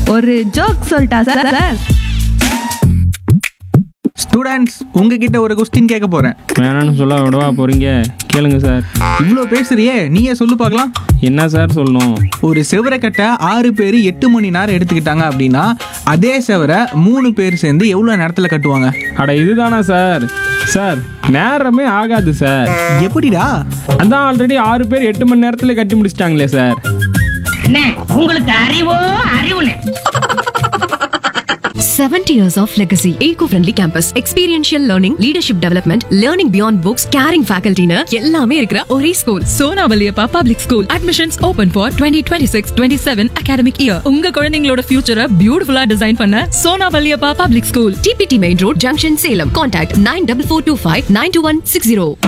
ஒரு ஜோக் சொல்லிட்டா sir sir students உங்ககிட்ட ஒரு கொஸ்டின் கேட்க போறேன் வேணான்னு சொல்ல விடவா போறீங்க கேளுங்க சார் இவ்வளோ பேசுறியே நீயே சொல்லு பார்க்கலாம் என்ன சார் சொல்லணும் ஒரு செவரை கட்ட ஆறு பேர் எட்டு மணி நேரம் எடுத்துக்கிட்டாங்க அப்படின்னா அதே செவரை மூணு பேர் சேர்ந்து எவ்வளோ நேரத்தில் கட்டுவாங்க அட இதுதானா சார் சார் நேரமே ஆகாது சார் எப்படிடா அதான் ஆல்ரெடி ஆறு பேர் எட்டு மணி நேரத்துல கட்டி முடிச்சிட்டாங்களே சார் அண்ணே, உங்களுக்கு அறிவோ அறிவுனே 70 years of legacy. Eco-friendly campus. Experiential learning, leadership development, learning beyond books, caring faculty னு எல்லாமே இருக்கிற ஒரே school Sona Valliappa public school admissions open for twenty twenty six twenty seven academic year உங்க குழந்தைங்களோட ஃபியூச்சரை பியூட்டிஃபுல்லா டிசைன் பண்ண சோனா வலியப்பா பப்ளிக் ஸ்கூல் டிபிடி main road junction Salem contact nine double four two five nine two one six zero